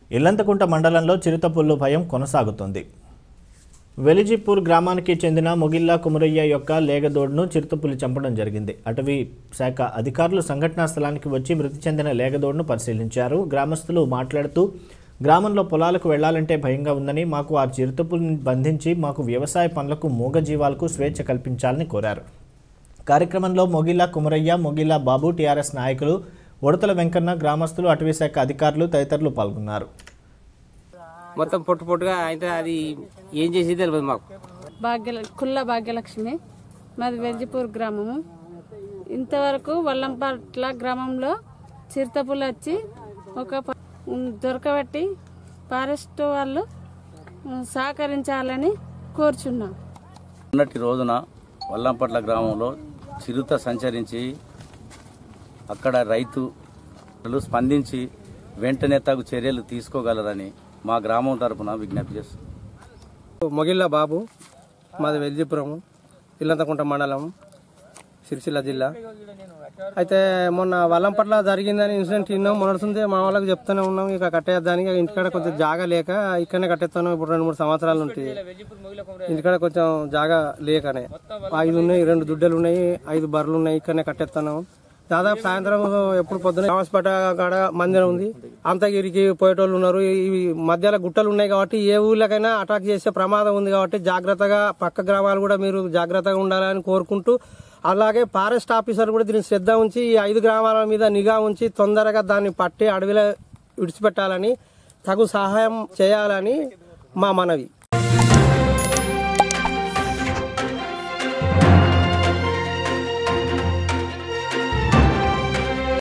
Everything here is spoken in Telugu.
ఇల్లంతకుంట మండలంలో చిరుతపుల్లు భయం కొనసాగుతోంది వెలిజిపూర్ గ్రామానికి చెందిన మొగిల్లా కుమరయ్య యొక్క లేగదోడును చిరుతపులి చంపడం జరిగింది అటవీ శాఖ అధికారులు సంఘటనా స్థలానికి వచ్చి మృతి చెందిన లేగదోడును పరిశీలించారు గ్రామస్తులు మాట్లాడుతూ గ్రామంలో పొలాలకు వెళ్లాలంటే భయంగా ఉందని మాకు ఆ చిరుతపులిని బంధించి మాకు వ్యవసాయ పనులకు మూగజీవాలకు స్వేచ్ఛ కల్పించాలని కోరారు కార్యక్రమంలో మొగిల్లా కుమరయ్య మొగిల్లా బాబు టీఆర్ఎస్ నాయకులు ఉడతల వెంకన్న గ్రామస్తులు అటవీశాఖ అధికారులు తదితరులు పాల్గొన్నారు మొత్తం పొట్టు పొట్టుగా అయితే అది ఏం చేసి తెలియదు మాకు భాగ్య కుల్ల భాగ్యలక్ష్మి మాది వెల్జిపూర్ గ్రామము ఇంతవరకు వల్లంపట్ల గ్రామంలో చిరుతపులు వచ్చి ఒక ప- ఉమ్, దొరకబట్టి ఫారెస్ట్ వాళ్ళు ఉమ్, సహకరించాలని కోరుచున్నాం మొన్నటి రోజున వల్లంపట్ల గ్రామంలో చిరుత సంచరించి అక్కడ రైతులు స్పందించి వెంటనే తగు చర్యలు తీసుకోగలరని మా గ్రామం తరపున విజ్ఞప్తి చేస్తున్నాం మొగిళ్ళ బాబు మాది వెల్జిపురం ఇల్లంతకుంట మండలం సిరిసిల్ల జిల్లా అయితే మొన్న వల్లంపట్ల జరిగిందని ఇన్సిడెంట్ విన్నాం మొన్నడుతుంది మా వాళ్ళకి చెప్తూనే ఉన్నాం ఇక కట్టేద్దానికి ఇక ఇంటికాడ కొంచెం జాగా లేక ఇక్కడనే కట్టేస్తున్నాం ఇప్పుడు రెండు మూడు సంవత్సరాల నుంచి ఇంటికాడ కొంచెం జాగా లేకనే ఐదు ఉన్నాయి రెండు దుడ్డలు ఉన్నాయి ఐదు బర్రెలు ఉన్నాయి ఇక్కడనే కట్టేస్తున్నాం దాదాపు సాయంత్రం ఎప్పుడు పొద్దున హాస్పిటల్ కాడ మందిరం ఉంది అంతగిరికి పోయేటోళ్ళు ఉన్నారు ఇవి మధ్యలో గుట్టలు ఉన్నాయి కాబట్టి ఏ ఊళ్ళకైనా అటాక్ చేసే ప్రమాదం ఉంది కాబట్టి జాగ్రత్తగా పక్క గ్రామాలు కూడా మీరు జాగ్రత్తగా ఉండాలని కోరుకుంటూ అలాగే ఫారెస్ట్ ఆఫీసర్ కూడా దీన్ని శ్రద్ధ ఉంచి ఈ ఐదు గ్రామాల మీద నిఘా ఉంచి తొందరగా దాన్ని పట్టి అడవిలో విడిచిపెట్టాలని తగు సహాయం చేయాలని మా మనవి